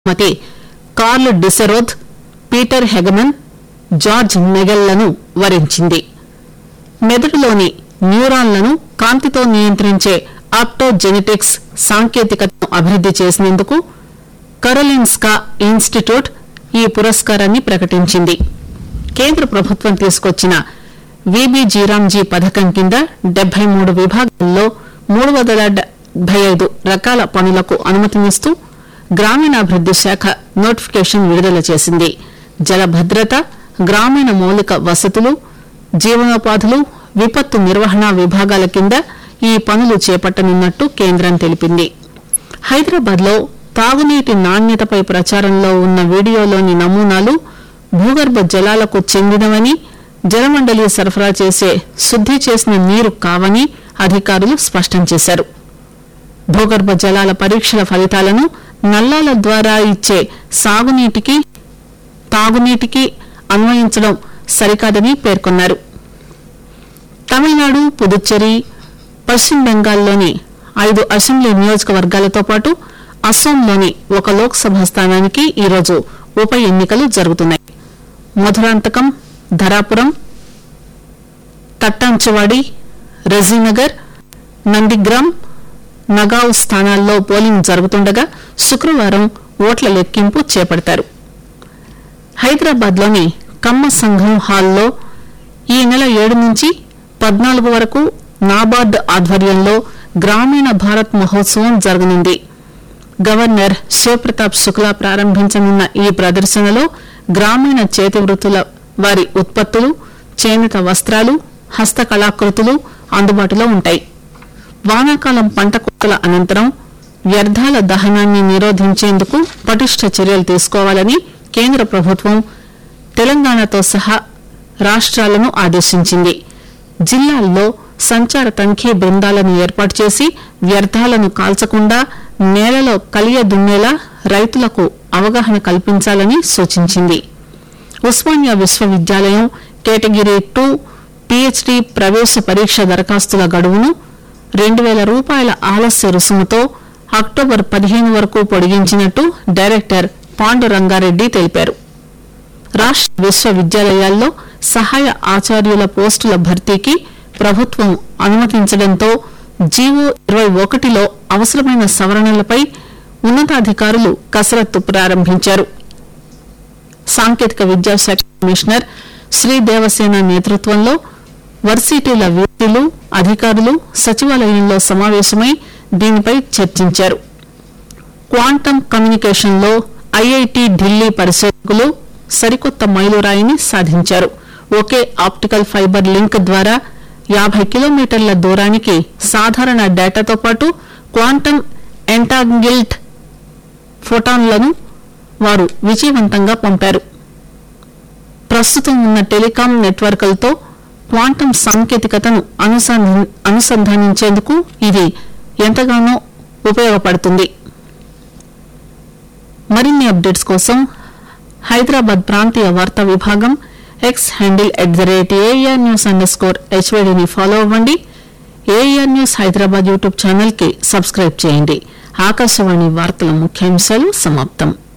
మతి Karl Deisseroth Peter Hegemann George నెగెల్లను వరించింది మెదడులోని న్యూరాన్లను కాంతితో నియంత్రించే ఆప్టోజెనెటిక్స్ సాంకేతికతను అభివృద్ది చేసినందుకు కరోలిన్స్కా ఇన్స్టిట్యూట్ ఈ పురస్కారాన్ని ప్రకటించింది కేంద్ర ప్రభుత్వం తీసుకొచ్చిన విబిజీరాంజీ పథకం కింద డెబ్బై మూడు విభాగాల్లో మూడు వందల డెబ్బై ఐదు రకాల పనులకు అనుమతినిస్తూ గ్రామీణాభివృద్ది శాఖ నోటిఫికేషన్ విడుదల చేసింది జల భద్రత గ్రామీణ మౌలిక వసతులు జీవనోపాధులు విపత్తు నిర్వహణ విభాగాల కింద ఈ పనులు చేపట్టనున్నట్టు కేంద్రం తెలిపింది హైదరాబాద్ లో తాగునీటి నాణ్యతపై ప్రచారంలో ఉన్న వీడియోలోని నమూనాలు భూగర్భ జలాలకు చెందినవని జలమండలి సరఫరా చేసే శుద్ది చేసిన నీరు కావని అధికారులు స్పష్టం చేశారు భూగర్భ జలాల పరీక్షల ఫలితాలను నల్లాల ద్వారా ఇచ్చే సాగునీటికి తాగునీటికి అన్వయించడం సరికాదని పేర్కొన్నారు తమిళనాడు పుదుచ్చేరి పశ్చిమ బెంగాల్లోని ఐదు అసెంబ్లీ నియోజకవర్గాలతో పాటు అస్సోంలోని ఒక లోక్సభ స్థానానికి ఈరోజు ఉప ఎన్నికలు జరుగుతున్నాయి మధురాంతకం ధరాపురం తట్టాంచవాడి రజీనగర్ నందిగ్రామ్ నగావ్ స్థానాల్లో పోలింగ్ జరుగుతుండగా శుక్రవారం ఓట్ల లెక్కింపు చేపడతారు హైదరాబాద్ లోని కమ్మ సంఘం హాల్లో ఈ నెల ఏడు నుంచి పద్నాలుగు వరకు నాబార్డ్ ఆధ్వర్యంలో గ్రామీణ భారత్ మహోత్సవం జరగనుంది గవర్నర్ శివప్రతాప్ శుక్లా ప్రారంభించనున్న ఈ ప్రదర్శనలో గ్రామీణ చేతి వృత్తుల వారి ఉత్పత్తులు చేనేత వస్త్రాలు హస్తకళాకృతులు అందుబాటులో ఉంటాయి వానాకాలం పంట కోతల అనంతరం వ్యర్థాల దహనాన్ని నిరోధించేందుకు పటిష్ట చర్యలు తీసుకోవాలని కేంద్ర ప్రభుత్వం తెలంగాణతో సహా రాష్ట్రాలను ఆదేశించింది జిల్లాల్లో సంచార తనిఖీ బృందాలను ఏర్పాటు చేసి వ్యర్థాలను కాల్చకుండా నేలలో కలియ దున్నేలా రైతులకు అవగాహన కల్పించాలని సూచించింది ఉస్మానియా విశ్వవిద్యాలయం కేటగిరీ టూ పీహెచ్డీ ప్రవేశ పరీక్ష దరఖాస్తుల గడువును రెండు వేల రూపాయల ఆలస్య రుసుముతో అక్టోబర్ పదిహేను వరకు పొడిగించినట్టు డైరెక్టర్ పాండురంగారెడ్డి తెలిపారు రాష్ట విశ్వవిద్యాలయాల్లో సహాయ ఆచార్యుల పోస్టుల భర్తీకి ప్రభుత్వం అనుమతించడంతో జీవో ఇరవై ఒకటిలో అవసరమైన సవరణలపై ఉన్నతాధికారులు కసరత్తు ప్రారంభించారు సాంకేతిక విద్యాశాఖ కమిషనర్ శ్రీ దేవసేన నేతృత్వంలో వర్సిటీల వీసీలు అధికారులు సచివాలయంలో సమావేశమై దీనిపై చర్చించారు క్వాంటమ్ కమ్యూనికేషన్ లో ఐఐటి ఢిల్లీ పరిశోధకులు సరికొత్త మైలురాయిని సాధించారు ఒకే ఆప్టికల్ ఫైబర్ లింక్ ద్వారా యాభై కిలోమీటర్ల దూరానికి సాధారణ డేటాతో పాటు క్వాంటమ్ ఎంటాంగిల్డ్ ఫోటాన్లను వారు విజయవంతంగా పంపారు ప్రస్తుతం ఉన్న టెలికాం నెట్వర్క్లతో క్వాంటమ్ సాంకేతికతను అనుసంధ- అనుసంధానించేందుకు ఇది ఎంతగానో ఉపయోగపడుతుంది మరిన్ని అప్డేట్స్ కోసం హైదరాబాద్ ప్రాంతీయ వార్తా విభాగం X handle at the rate AIR news under score హెచ్వేడిని ఫాలో అవ్వండి AIR news Hyderabad YouTube channel కి సబ్స్క్రైబ్ చేయండి ఆకాశవాణి వార్తల ముఖ్యాంశాలు సమాప్తం